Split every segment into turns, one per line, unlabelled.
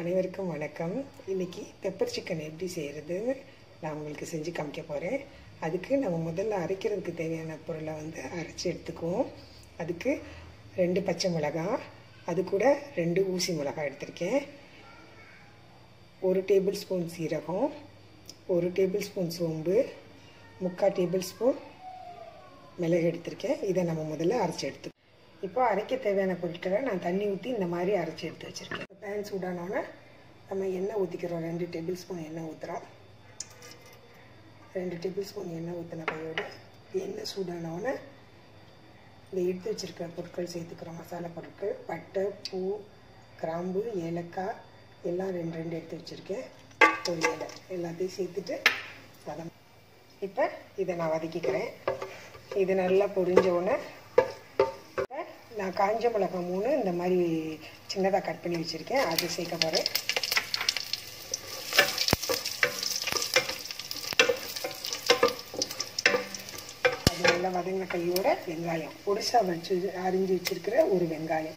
அனைவருக்கும் வணக்கம் இன்னைக்கு பெப்பர் சிக்கன் எப்படி செய்கிறதுன்னு நான் உங்களுக்கு செஞ்சு காமிக்க போகிறேன் அதுக்கு நம்ம முதல்ல அரைக்கிறதுக்கு தேவையான பொருளை வந்து அரைச்சி எடுத்துக்குவோம் அதுக்கு ரெண்டு பச்சை மிளகாய் அது கூட ரெண்டு ஊசி மிளகாய் எடுத்திருக்கேன் ஒரு டேபிள் ஸ்பூன் சீரகம் ஒரு டேபிள் ஸ்பூன் சோம்பு முக்கால் டேபிள் ஸ்பூன் மிளகு எடுத்திருக்கேன் இதை நம்ம முதல்ல அரைச்சி எடுத்து இப்போ அரைக்க தேவையான பொருட்களை நான் தண்ணி ஊற்றி இந்த மாதிரி அரைச்சி எடுத்து வச்சுருக்கேன் பேன் சூடானோன்னே நம்ம எண்ணெய் ஊற்றிக்கிறோம் ரெண்டு டேபிள் ஸ்பூன் எண்ணெய் ஊற்றுறோம் ரெண்டு டேபிள் ஸ்பூன் எண்ணெய் ஊற்றின கையோடு எண்ணெய் சூடானோன்னே இந்த எடுத்து வச்சுருக்கிற பொருட்கள் சேர்த்துக்கிறோம் மசாலா பொருட்கள் பட்டை பூ கிராம்பு ஏலக்காய் எல்லாம் ரெண்டு ரெண்டு எடுத்து வச்சுருக்கேன் ஒரு இலை எல்லாத்தையும் சேர்த்துட்டு வதம் இப்போ இதை நான் வதக்கிக்கிறேன் இது நல்லா பொரிஞ்ச உடனே நான் காஞ்ச மிளகாய் மூணு இந்த மாதிரி சின்னதாக கட் பண்ணி வச்சுருக்கேன் அது சேர்க்க போகிறேன் அது நல்லா வதங்கின கையோட வெங்காயம் பொடிசாக வச்சு அரிஞ்சு வச்சுருக்கிற ஒரு வெங்காயம்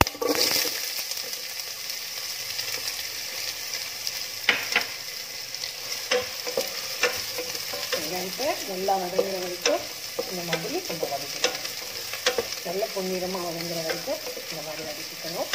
வெங்காயத்தை நல்லா வதங்குற வரைக்கும் இந்த மாதிரி நம்ம வதக்கிக்கணும் நல்ல பொன்னிறமாக வதங்குற வரைக்கும் இந்த மாதிரி வதக்கிக்கணும்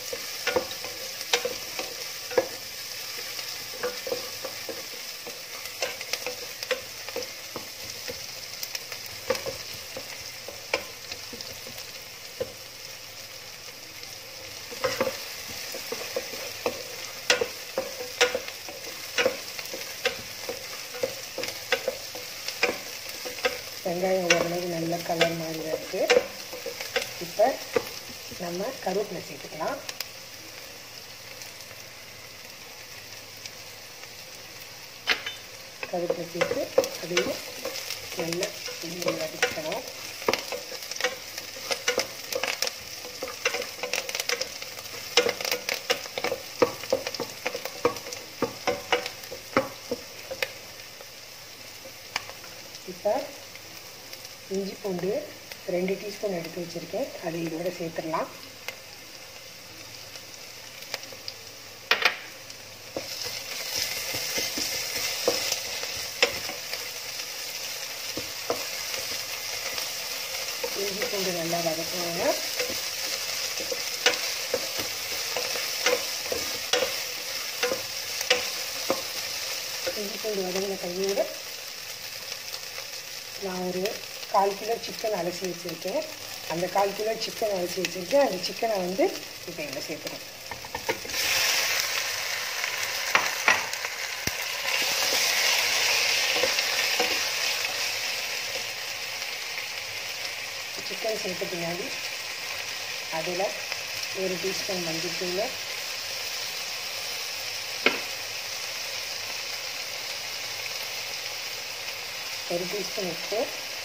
வெங்காயம் ஓரளவு நல்ல கலர் மாதிரி வருது இப்போ நம்ம கருவேப்பிலை சேர்த்துக்கலாம் கருவேப்பிலை சேர்த்து அதையும் நல்லா எண்ணெயில் வதக்கிக்கணும் இப்போ இஞ்சி பூண்டு ரெண்டு டீஸ்பூன் எடுத்து வச்சுருக்கேன் அதை இதோட சேர்த்துடலாம் இஞ்சி பூண்டு நல்லா வதக்குவாங்க இஞ்சி பூண்டு வதங்கின கையோடு நான் ஒரு கால் கிலோ சிக்கன் அலசி வச்சுருக்கேன் அந்த கால் கிலோ சிக்கன் அலசி வச்சுருக்கேன் அந்த சிக்கனை வந்து இப்போ இதில் சேர்த்துறேன் சிக்கன் சேர்த்த பின்னாடி அதில் ஒரு டீஸ்பூன் மஞ்சள் ஒரு டீஸ்பூன் உப்பு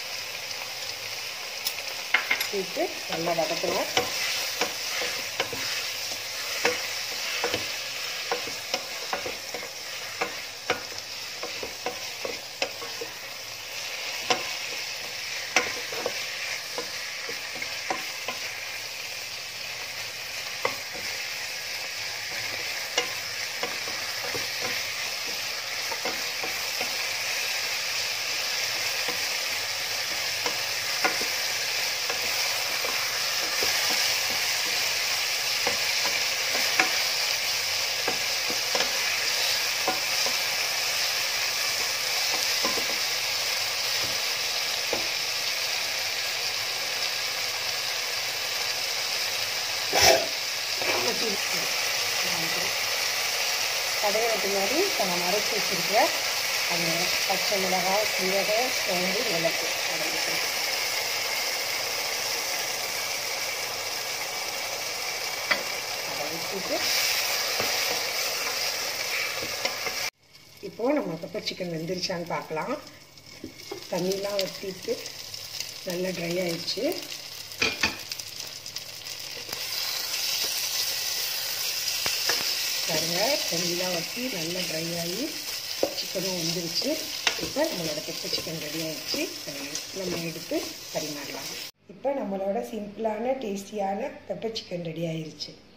சேர்த்து நல்லா வதக்கணும் கடையில பின்னாடி இப்போ நான் அரைச்சி வச்சுருக்கிற அந்த பச்சை மிளகாய் சீரகம் சோம்பு மிளகு அதை வைக்கிறேன் அதை வச்சுட்டு இப்போது நம்ம பெப்பர் சிக்கன் வெந்துருச்சான்னு பார்க்கலாம் தண்ணிலாம் வற்றிட்டு நல்லா ட்ரை ஆயிடுச்சு பாருங்கள் தண்ணிலாம் வற்றி நல்லா ட்ரை ஆகி சிக்கனும் வந்துருச்சு இப்போ நம்மளோட பெப்பர் சிக்கன் ரெடி ஆகிடுச்சு நம்ம எடுத்து பரிமாறலாம் இப்போ நம்மளோட சிம்பிளான டேஸ்டியான பெப்பர் சிக்கன் ரெடி ஆயிருச்சு